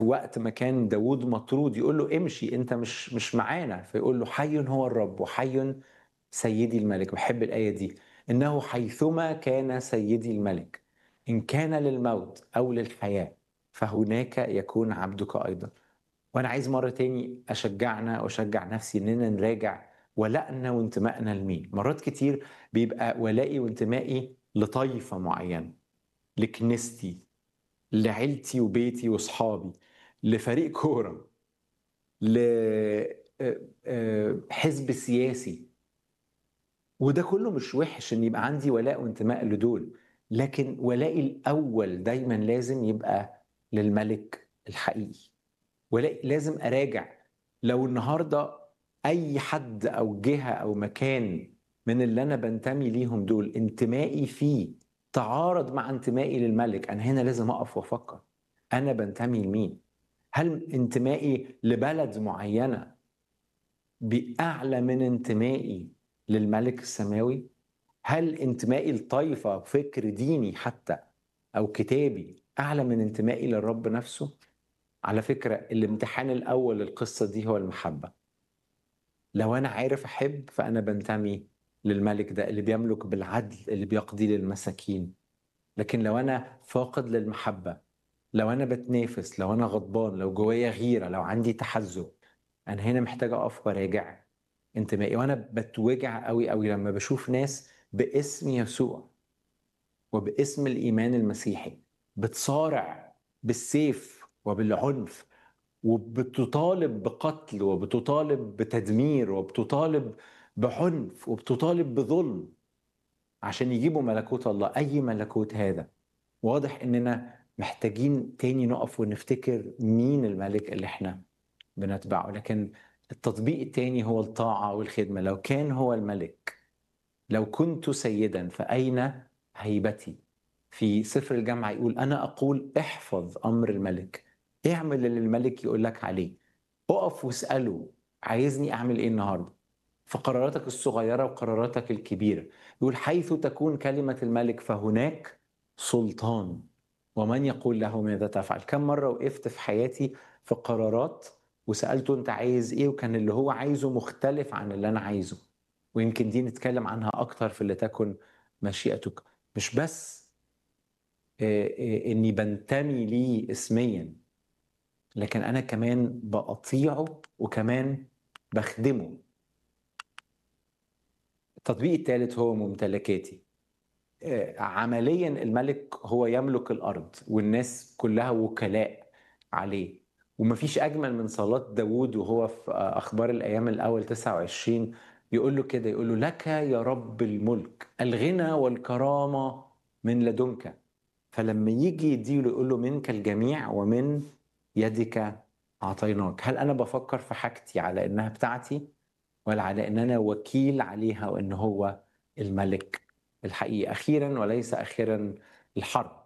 وقت ما كان داود مطرود يقول له امشي انت مش مش معانا فيقول له حي هو الرب وحي سيدي الملك بحب الآية دي إنه حيثما كان سيدي الملك إن كان للموت أو للحياة فهناك يكون عبدك أيضا وأنا عايز مرة تاني أشجعنا وأشجع نفسي إننا نراجع ولائنا وانتمائنا لمين مرات كتير بيبقى ولائي وانتمائي لطائفة معينة لكنيستي لعيلتي وبيتي وصحابي لفريق كورة لحزب سياسي وده كله مش وحش ان يبقى عندي ولاء وانتماء لدول لكن ولائي الاول دايما لازم يبقى للملك الحقيقي ولائي لازم اراجع لو النهارده اي حد او جهه او مكان من اللي انا بنتمي ليهم دول انتمائي فيه تعارض مع انتمائي للملك انا هنا لازم اقف وافكر انا بنتمي لمين هل انتمائي لبلد معينه باعلى من انتمائي للملك السماوي هل انتمائي لطائفه فكر ديني حتى او كتابي اعلى من انتمائي للرب نفسه على فكره الامتحان الاول للقصه دي هو المحبه لو انا عارف احب فانا بنتمي للملك ده اللي بيملك بالعدل اللي بيقضي للمساكين لكن لو انا فاقد للمحبه لو انا بتنافس لو انا غضبان لو جوايا غيره لو عندي تحزب انا هنا محتاج اقف وراجع انتمائي وانا بتوجع قوي قوي لما بشوف ناس باسم يسوع وباسم الايمان المسيحي بتصارع بالسيف وبالعنف وبتطالب بقتل وبتطالب بتدمير وبتطالب بعنف وبتطالب بظلم عشان يجيبوا ملكوت الله اي ملكوت هذا واضح اننا محتاجين تاني نقف ونفتكر مين الملك اللي احنا بنتبعه لكن التطبيق التاني هو الطاعة والخدمة لو كان هو الملك لو كنت سيدا فأين هيبتي في سفر الجامعة يقول أنا أقول احفظ أمر الملك اعمل اللي الملك يقول لك عليه اقف واسأله عايزني أعمل إيه النهاردة في قراراتك الصغيرة وقراراتك الكبيرة يقول حيث تكون كلمة الملك فهناك سلطان ومن يقول له ماذا تفعل كم مرة وقفت في حياتي في قرارات وسالته انت عايز ايه وكان اللي هو عايزه مختلف عن اللي انا عايزه ويمكن دي نتكلم عنها اكتر في اللي تكن مشيئتك مش بس اني بنتمي ليه اسميا لكن انا كمان بأطيعه وكمان بخدمه التطبيق الثالث هو ممتلكاتي عمليا الملك هو يملك الارض والناس كلها وكلاء عليه ومفيش أجمل من صلاة داوود وهو في أخبار الأيام الأول 29 يقول له كده يقول له لك يا رب الملك الغنى والكرامة من لدنك فلما يجي يديله يقول له منك الجميع ومن يدك أعطيناك هل أنا بفكر في حاجتي على إنها بتاعتي ولا على إن أنا وكيل عليها وإن هو الملك الحقيقي أخيرا وليس أخيرا الحرب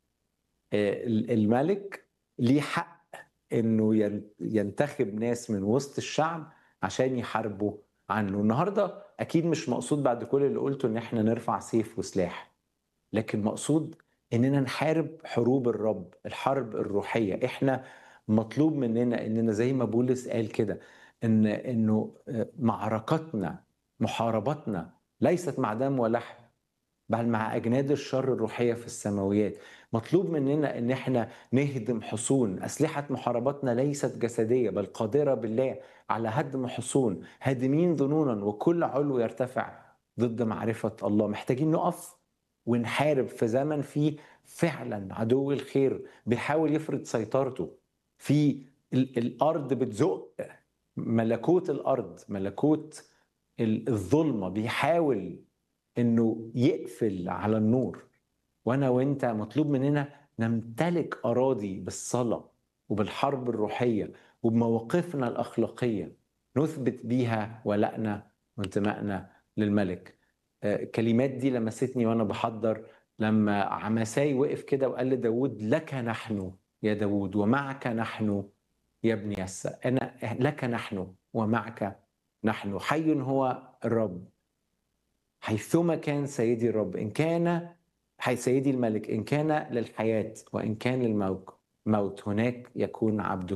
الملك ليه حق انه ينتخب ناس من وسط الشعب عشان يحاربوا عنه النهارده اكيد مش مقصود بعد كل اللي قلته ان احنا نرفع سيف وسلاح لكن مقصود اننا نحارب حروب الرب الحرب الروحيه احنا مطلوب مننا اننا زي ما بولس قال كده ان انه معركتنا محاربتنا ليست مع دم ولحم بل مع اجناد الشر الروحيه في السماويات مطلوب مننا ان احنا نهدم حصون اسلحه محاربتنا ليست جسديه بل قادره بالله على هدم حصون هادمين ظنونا وكل علو يرتفع ضد معرفه الله محتاجين نقف ونحارب في زمن فيه فعلا عدو الخير بيحاول يفرض سيطرته في الارض بتزق ملكوت الارض ملكوت الظلمه بيحاول انه يقفل على النور وانا وانت مطلوب مننا نمتلك اراضي بالصلاه وبالحرب الروحيه وبمواقفنا الاخلاقيه نثبت بيها ولائنا وانتمائنا للملك الكلمات دي لمستني وانا بحضر لما عمساي وقف كده وقال لداود لك نحن يا داود ومعك نحن يا ابن يسى انا لك نحن ومعك نحن حي هو الرب حيثما كان سيدي الرب إن كان حي سيدي الملك إن كان للحياة وإن كان للموت موت هناك يكون عبدك